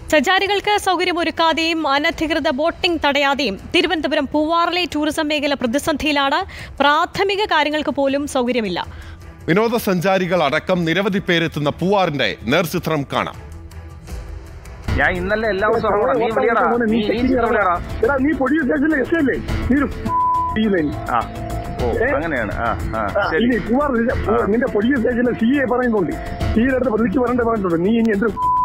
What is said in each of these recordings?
സഞ്ചാരികൾക്ക് സൗകര്യമൊരുക്കാതെയും അനധികൃത ബോട്ടിംഗ് തടയാതെയും തിരുവനന്തപുരം പൂവാറിലെ ടൂറിസം മേഖല പ്രതിസന്ധിയിലാണ് പ്രാഥമിക കാര്യങ്ങൾക്ക് പോലും സൗകര്യമില്ല വിനോദസഞ്ചാരികൾ അടക്കം നിരവധി പേരെത്തുന്ന പൂവാറിന്റെ നേർചിത്രം കാണാം ഞാൻ ഇന്നലെ എല്ലാ ദിവസവും ഇറങ്ങണം. നീ വിളിയടാ നീ നീ ചിത്രം വിളിയടാ എടാ നീ പോലീസ് സ്റ്റേഷനിലെ എസ് അല്ലേ നീ ഒരു ചെയ്യുന്നേ നീ. ആ ഓ അങ്ങനെയാണ് ആ ആ ആ, ശരി ഇനി പൂവാർ നിന്റെ പോലീസ് സ്റ്റേഷനിലെ സി എ പറയുന്നുണ്ട് സി അടുത്ത് വിളിച്ച് പറയേണ്ട പറഞ്ഞിട്ടുണ്ട് നീ ഇനി എന്ത്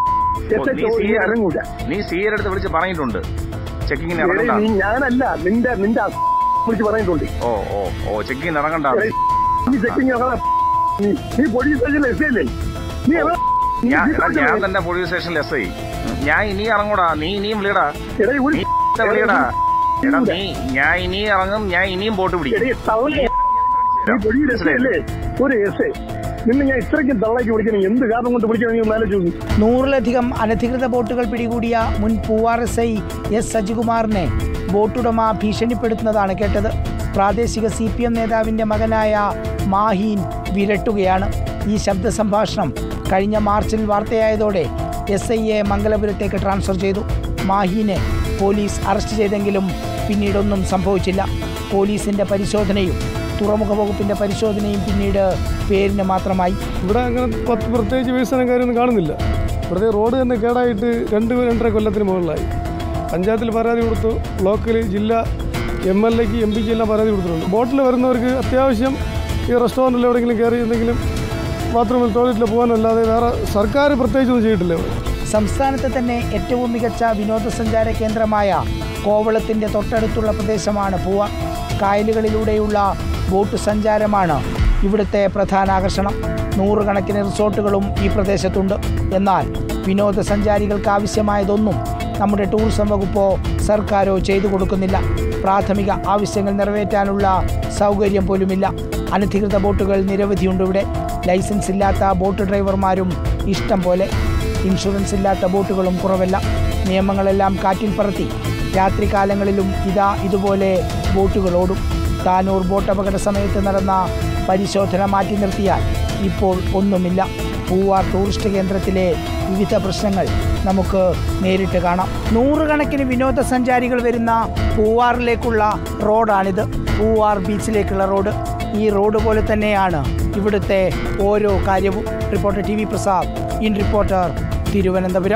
ഓ, എസ് നീ സി ഇറങ്ങൂല നീ സി അടുത്ത് വിളിച്ച് പറഞ്ഞിട്ടുണ്ട് ചെക്കിങ്ങിന് എടേ, ഇറങ്ങണ്ട നീ ഞാനല്ല നിന്റെ നിന്റെ ആ വിളിച്ച് പറയുന്നുണ്ട് ഓ ഓ ഓ ചെക്കിങ്ങിന് ഇറങ്ങണ്ട എടേ, നീ ചെക്കിങ് നീ നീ പോലീസ് സ്റ്റേഷനിലെ എസ് അല്ലേ നീ എവിടെ- നീ ഞാൻ ജീപ്പ് എടാ, ഞാൻ എടുത്തല്ലേ? തന്നെ പോലീസ് സ്റ്റേഷനിൽ എസ് ഐ ഞാൻ ഇനി ഇറങ്ങൂടാ നീ ഇനിയും വിളിയടാ എടേ, ഒരു- നീ വിളിയടാ എടാ നീ ഞാൻ ഇനിയും ഇറങ്ങും ഞാൻ ഇനിയും ബോട്ട് പിടിക്കും എടേ, തവളെ. നീ പോലീസ് എസ് അല്ലേ ഒരു എസ് നിന്നെ ഞാൻ ഇത്രയ്ക്കും തള്ളാക്കി വിളിക്കണം എന്ത് കാരണം കൊണ്ട് വിളിക്കണം നീ ഒന്ന് ആലോചിച്ച് നോക്ക്. നൂറിലധികം അനധികൃത ബോട്ടുകൾ പിടികൂടിയ മുൻ പൂവാർ എസ് ഐ എസ് സജികുമാറിനെ ബോട്ടുടമ ഭീഷണിപ്പെടുത്തുന്നതാണ് കേട്ടത് പ്രാദേശിക സി പി എം നേതാവിൻ്റെ മകനായ മാഹീൻ വിരട്ടുകയാണ് ഈ ശബ്ദ സംഭാഷണം കഴിഞ്ഞ മാർച്ചിൽ വാർത്തയായതോടെ എസ് ഐയെ മംഗലപുരത്തേക്ക് ട്രാൻസ്ഫർ ചെയ്തു മാഹീനെ പോലീസ് അറസ്റ്റ് ചെയ്തെങ്കിലും പിന്നീടൊന്നും സംഭവിച്ചില്ല പോലീസിൻ്റെ പരിശോധനയും തുറമുഖ വകുപ്പിൻ്റെ പരിശോധനയും പിന്നീട് പേരിന് മാത്രമായി ഇവിടെ അങ്ങനെ പത്ത് പ്രത്യേകിച്ച് വികസനം കാര്യമൊന്നും കാണുന്നില്ല വെറുതെ റോഡ് തന്നെ കേടായിട്ട് രണ്ട് രണ്ടര കൊല്ലത്തിന് മുകളിലായി പഞ്ചായത്തിൽ പരാതി കൊടുത്തു ബ്ലോക്കിൽ ജില്ല എം എൽ എക്ക് എം പിക്ക് എല്ലാം പരാതി കൊടുത്തിട്ടുണ്ട് ബോട്ടിൽ വരുന്നവർക്ക് അത്യാവശ്യം ഈ റെസ്റ്റോറൻറ്റിൽ എവിടെയെങ്കിലും കയറി എന്തെങ്കിലും ബാത്റൂമിൽ ടോയ്ലറ്റിൽ പോകാനല്ലാതെ വേറെ സർക്കാർ പ്രത്യേകിച്ചൊന്നും ചെയ്തിട്ടില്ല ഇവിടെ സംസ്ഥാനത്തെ തന്നെ ഏറ്റവും മികച്ച വിനോദസഞ്ചാര കേന്ദ്രമായ കോവളത്തിൻ്റെ തൊട്ടടുത്തുള്ള പ്രദേശമാണ് പൂവാർ കായലുകളിലൂടെയുള്ള ബോട്ട് സഞ്ചാരമാണ് ഇവിടുത്തെ പ്രധാന ആകർഷണം നൂറുകണക്കിന് റിസോർട്ടുകളും ഈ പ്രദേശത്തുണ്ട് എന്നാൽ വിനോദസഞ്ചാരികൾക്ക് ആവശ്യമായതൊന്നും നമ്മുടെ ടൂറിസം വകുപ്പോ സർക്കാരോ ചെയ്തു കൊടുക്കുന്നില്ല പ്രാഥമിക ആവശ്യങ്ങൾ നിറവേറ്റാനുള്ള സൗകര്യം പോലുമില്ല അനധികൃത ബോട്ടുകൾ നിരവധിയുണ്ട് ഇവിടെ ലൈസൻസ് ഇല്ലാത്ത ബോട്ട് ഡ്രൈവർമാരും ഇഷ്ടം പോലെ ഇൻഷുറൻസ് ഇല്ലാത്ത ബോട്ടുകളും കുറവല്ല നിയമങ്ങളെല്ലാം കാറ്റിൽ പറത്തി രാത്രികാലങ്ങളിലും ഇതാ ഇതുപോലെ ബോട്ടുകൾ ഓടും താനൂർ ബോട്ട് അപകട സമയത്ത് നടന്ന പരിശോധന മാറ്റി നിർത്തിയാൽ ഇപ്പോൾ ഒന്നുമില്ല പൂവാർ ടൂറിസ്റ്റ് കേന്ദ്രത്തിലെ വിവിധ പ്രശ്നങ്ങൾ നമുക്ക് നേരിട്ട് കാണാം നൂറുകണക്കിന് വിനോദസഞ്ചാരികൾ വരുന്ന പൂവാറിലേക്കുള്ള റോഡാണിത് പൂവാർ ബീച്ചിലേക്കുള്ള റോഡ് ഈ റോഡ് പോലെ തന്നെയാണ് ഇവിടുത്തെ ഓരോ കാര്യവും reporter T V Prasad in reporter Thiruvananthapuram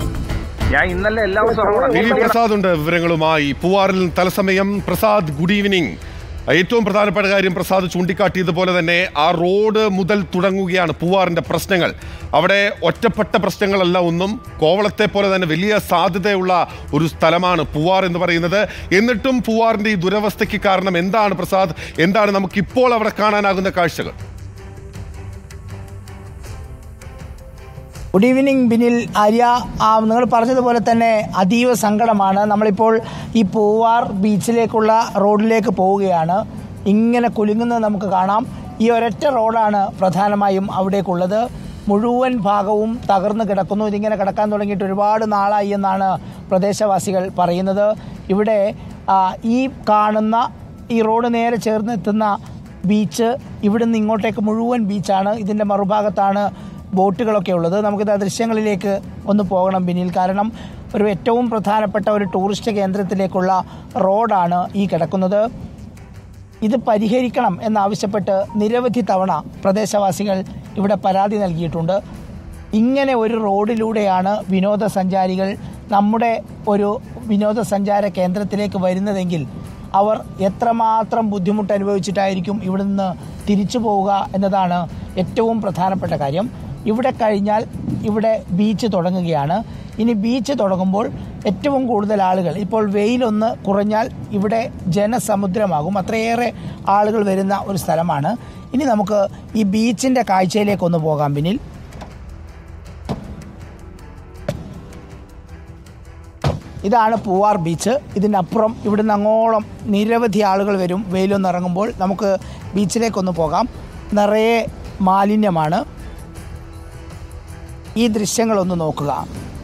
ഞാൻ ഇന്നലെ എല്ലാ ദിവസവും ഇറങ്ങണം. ടി നീ വി വിളിയടാ. പ്രസാദ് ഉണ്ട് വിവരങ്ങളുമായി പൂവാറിൽ തലസമയം പ്രസാദ് ഗുഡ് ഈവനിങ് ഏറ്റവും പ്രധാനപ്പെട്ട കാര്യം പ്രസാദ് ചൂണ്ടിക്കാട്ടിയതുപോലെ തന്നെ ആ റോഡ് മുതൽ തുടങ്ങുകയാണ് പൂവാറിന്റെ പ്രശ്നങ്ങൾ അവിടെ ഒറ്റപ്പെട്ട പ്രശ്നങ്ങളല്ല ഒന്നും കോവളത്തെ പോലെ തന്നെ വലിയ സാധ്യതയുള്ള ഒരു സ്ഥലമാണ് പൂവാർ എന്ന് പറയുന്നത് എന്നിട്ടും പൂവാറിന്റെ ഈ ദുരവസ്ഥയ്ക്ക് കാരണം എന്താണ് പ്രസാദ് എന്താണ് നമുക്ക് ഇപ്പോൾ അവിടെ കാണാനാകുന്ന കാഴ്ചകൾ ഗുഡ് ഈവനിങ് ബിനിൽ ആര്യ ആ, നിങ്ങൾ പറഞ്ഞതുപോലെ തന്നെ അതീവ സങ്കടമാണ് നമ്മളിപ്പോൾ ഈ പൂവാർ ബീച്ചിലേക്കുള്ള റോഡിലേക്ക് പോവുകയാണ് ഇങ്ങനെ കുലുങ്ങുന്നത് നമുക്ക് കാണാം ഈ ഒരൊറ്റ റോഡാണ് പ്രധാനമായും അവിടേക്കുള്ളത് മുഴുവൻ ഭാഗവും തകർന്നു കിടക്കുന്നു ഇതിങ്ങനെ കിടക്കാൻ തുടങ്ങിയിട്ട് ഒരുപാട് നാളായി എന്നാണ് പ്രദേശവാസികൾ പറയുന്നത് ഇവിടെ ആ, ഈ കാണുന്ന ഈ റോഡ് നേരെ ചേർന്നെത്തുന്ന ബീച്ച് ഇവിടുന്ന് ഇങ്ങോട്ടേക്ക് മുഴുവൻ ബീച്ചാണ് ഇതിൻ്റെ മറുഭാഗത്താണ് ബോട്ടുകളൊക്കെ ഉള്ളത് നമുക്കിത് ആ ദൃശ്യങ്ങളിലേക്ക് ഒന്ന് പോകണം പിന്നിൽ കാരണം ഒരു ഏറ്റവും പ്രധാനപ്പെട്ട ഒരു ടൂറിസ്റ്റ് കേന്ദ്രത്തിലേക്കുള്ള റോഡാണ് ഈ കിടക്കുന്നത് ഇത് പരിഹരിക്കണം എന്നാവശ്യപ്പെട്ട് നിരവധി തവണ പ്രദേശവാസികൾ ഇവിടെ പരാതി നൽകിയിട്ടുണ്ട് ഇങ്ങനെ ഒരു റോഡിലൂടെയാണ് വിനോദസഞ്ചാരികൾ നമ്മുടെ ഒരു വിനോദസഞ്ചാര കേന്ദ്രത്തിലേക്ക് വരുന്നതെങ്കിൽ അവർ എത്രമാത്രം ബുദ്ധിമുട്ട് അനുഭവിച്ചിട്ടായിരിക്കും ഇവിടെ നിന്ന് തിരിച്ചു പോവുക എന്നതാണ് ഏറ്റവും പ്രധാനപ്പെട്ട കാര്യം ഇവിടെ കഴിഞ്ഞാൽ ഇവിടെ ബീച്ച് തുടങ്ങുകയാണ് ഇനി ബീച്ച് തുടങ്ങുമ്പോൾ ഏറ്റവും കൂടുതൽ ആളുകൾ ഇപ്പോൾ വെയിലൊന്ന് കുറഞ്ഞാൽ ഇവിടെ ജനസമുദ്രമാകും അത്രയേറെ ആളുകൾ വരുന്ന ഒരു സ്ഥലമാണ് ഇനി നമുക്ക് ഈ ബീച്ചിൻ്റെ കാഴ്ചയിലേക്കൊന്ന് പോകാം പിന്നിൽ ഇതാണ് പൂവാർ ബീച്ച് ഇതിനപ്പുറം ഇവിടുന്ന് അങ്ങോളം നിരവധി ആളുകൾ വരും വെയിലൊന്ന് ഇറങ്ങുമ്പോൾ നമുക്ക് ബീച്ചിലേക്കൊന്ന് പോകാം നിറയെ മാലിന്യമാണ് ഈ ദൃശ്യങ്ങളൊന്ന് നോക്കുക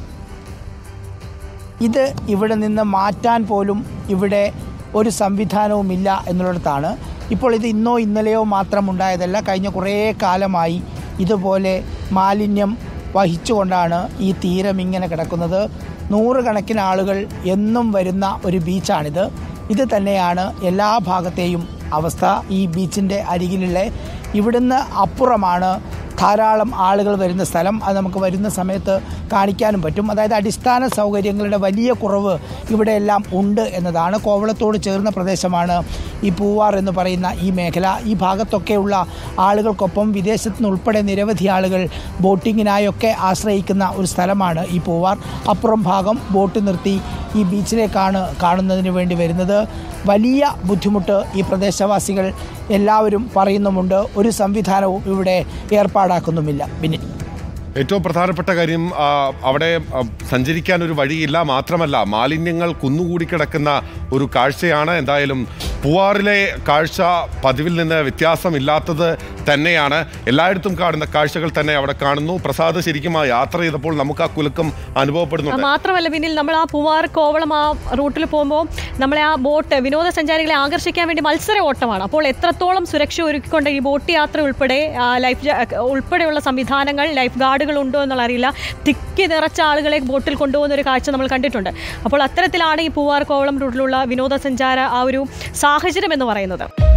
ഇത് ഇവിടെ നിന്ന് മാറ്റാൻ പോലും ഇവിടെ ഒരു സംവിധാനവുമില്ല എന്നുള്ളിടത്താണ് ഇപ്പോൾ ഇത് ഇന്നോ ഇന്നലെയോ മാത്രം ഉണ്ടായതല്ല കഴിഞ്ഞ കുറേ കാലമായി ഇതുപോലെ മാലിന്യം വഹിച്ചുകൊണ്ടാണ് ഈ തീരം ഇങ്ങനെ കിടക്കുന്നത് നൂറുകണക്കിന് ആളുകൾ എന്നും വരുന്ന ഒരു ബീച്ചാണിത് ഇത് തന്നെയാണ് എല്ലാ ഭാഗത്തെയും അവസ്ഥ ഈ ബീച്ചിൻ്റെ അരികിലുള്ള ഇവിടുന്ന് അപ്പുറമാണ് ധാരാളം ആളുകൾ വരുന്ന സ്ഥലം അത് നമുക്ക് വരുന്ന സമയത്ത് കാണിക്കാനും പറ്റും അതായത് അടിസ്ഥാന സൗകര്യങ്ങളുടെ വലിയ കുറവ് ഇവിടെയെല്ലാം ഉണ്ട് എന്നതാണ് കോവളത്തോട് ചേർന്ന പ്രദേശമാണ് ഈ പൂവാർ എന്ന് പറയുന്ന ഈ മേഖല ഈ ഭാഗത്തൊക്കെയുള്ള ആളുകൾക്കൊപ്പം വിദേശത്തു നിന്ന് ഉൾപ്പെടെ നിരവധി ആളുകൾ ബോട്ടിങ്ങിനായൊക്കെ ആശ്രയിക്കുന്ന ഒരു സ്ഥലമാണ് ഈ പൂവാർ അപ്പുറം ഭാഗം ബോട്ട് നിർത്തി ഈ ബീച്ചിലേക്കാണ് കാണുന്നതിന് വേണ്ടി വരുന്നത് വലിയ ബുദ്ധിമുട്ട് ഈ പ്രദേശവാസികൾ എല്ലാവരും പറയുന്നുമുണ്ട് ഒരു സംവിധാനവും ഇവിടെ ഏർപ്പാടാക്കുന്നുമില്ല ബിനിൽ ഏറ്റവും പ്രധാനപ്പെട്ട കാര്യം ആ, അവിടെ ആ, സഞ്ചരിക്കാൻ ഒരു വഴിയില്ല മാത്രമല്ല മാലിന്യങ്ങൾ കുന്നുകൂടി കിടക്കുന്ന ഒരു കാഴ്ചയാണ് എന്തായാലും പൂവാറിലെ കാഴ്ച പതിവിൽ നിന്ന് വ്യത്യാസമില്ലാത്തത് തന്നെയാണ് എല്ലായിടത്തും കാണുന്ന കാഴ്ചകൾ തന്നെ അവിടെ കാണുന്നു പ്രസാദ് ശരിക്കും ആ യാത്ര ചെയ്തപ്പോൾ നമുക്ക് ആ കുലുക്കം അനുഭവപ്പെടുന്നുണ്ട് മാത്രമല്ല പിന്നിൽ നമ്മൾ ആ പൂവാർ കോവളം ആ റൂട്ടിൽ പോകുമ്പോൾ നമ്മളെ ആ ബോട്ട് വിനോദസഞ്ചാരികളെ ആകർഷിക്കാൻ വേണ്ടി മത്സര ഓട്ടമാണ് അപ്പോൾ എത്രത്തോളം സുരക്ഷ ഒരുക്കിക്കൊണ്ട് ഈ ബോട്ട് യാത്ര ഉൾപ്പെടെ ആ, ലൈഫ് ജാ- ഉൾപ്പെടെയുള്ള സംവിധാനങ്ങൾ ലൈഫ് ഗാർഡുകൾ ഉണ്ടോ എന്നുള്ള അറിയില്ല തിക്കി നിറച്ച ആളുകളെ ബോട്ടിൽ കൊണ്ടുപോകുന്ന ഒരു കാഴ്ച നമ്മൾ കണ്ടിട്ടുണ്ട് അപ്പോൾ അത്തരത്തിലാണ് ഈ പൂവാർ കോവളം റൂട്ടിലുള്ള വിനോദസഞ്ചാര ആ ഒരു സാഹചര്യം എന്ന് പറയുന്നത്